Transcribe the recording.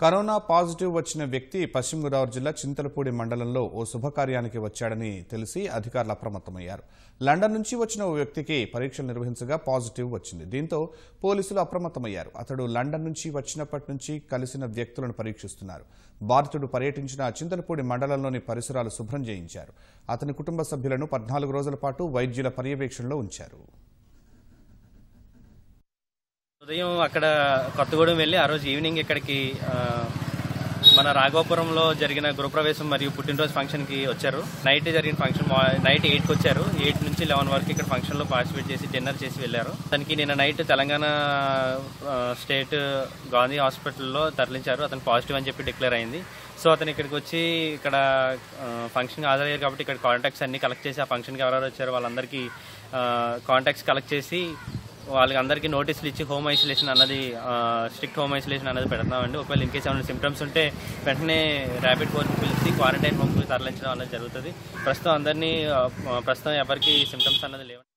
corona positive వచ్చిన వ్యక్తి పశ్చిమ గోదావరి జిల్లా చింతలపూడి మండలంలో ఓ శుభకార్యానికి వచ్చాడని తెలిసి అధికారులు అప్రమత్తమయ్యారు లండన్ నుంచి వచ్చిన ఓ వ్యక్తికి పరీక్షలు నిర్వహించగా పాజిటివ్ వచ్చింది దీంతో పోలీసులు అప్రమత్తమయ్యారు అతడు లండన్ నుంచి వచ్చినప్పటి నుంచి కలిసిన వ్యక్తులను పరీక్షిస్తున్నారు బాధితుడు పర్యటించిన చింతలపూడి మండలంలోని పరిసరాలు శుభ్రం చేయించారు అతని కుటుంబ సభ్యులను పద్నాలుగు రోజుల పాటు వైద్యుల పర్యవేక్షణలో ఉంచారు ఉదయం అక్కడ కొత్తగూడెం వెళ్ళి ఆ రోజు ఈవినింగ్ ఇక్కడికి ఆ, మన రాఘోపురంలో జరిగిన గృహప్రవేశం మరియు పుట్టినరోజు ఫంక్షన్ కి వచ్చారు నైట్ జరిగిన ఫంక్షన్ మా- నైట్ ఎయిట్ కి వచ్చారు ఎయిట్ నుంచి లెవెన్ వరకు ఇక్కడ ఫంక్షన్ లో పార్టిసిపేట్ చేసి డిన్నర్ చేసి వెళ్ళారు తనకి నిన్న నైట్ తెలంగాణ ఆ, స్టేట్ గాంధీ హాస్పిటల్లో తరలించారు అతను పాజిటివ్ అని చెప్పి డిక్లేర్ అయింది సో అతను ఇక్కడికి వచ్చి ఇక్కడ ఫంక్షన్ హాజరయ్యారు కాబట్టి ఇక్కడ కాంటాక్ట్స్ అన్ని కలెక్ట్ చేసి ఆ ఫంక్షన్కి ఎవరెవరు వచ్చారో వాళ్ళందరికీ కాంటాక్ట్స్ కలెక్ట్ చేసి వాళ్ళకి అందరికీ నోటీసులు ఇచ్చి హోమ్ ఐసోలేషన్ అన్నది స్ట్రిక్ట్ హోమ్ ఐసోలేషన్ అన్నది పెడుతున్నామండి ఒకవేళ ఇన్ కేసు ఏమైనా సిమ్టమ్స్ ఉంటే వెంటనే ర్యాపిడ్ ఫోర్స్ పిలిచి క్వారంటైన్ హోమ్కి తరలించడం అన్నది జరుగుతుంది ప్రస్తుతం అందరినీ ఆ, ప్రస్తుతం ఎవరికి సిమ్టమ్స్ అన్నది లేవు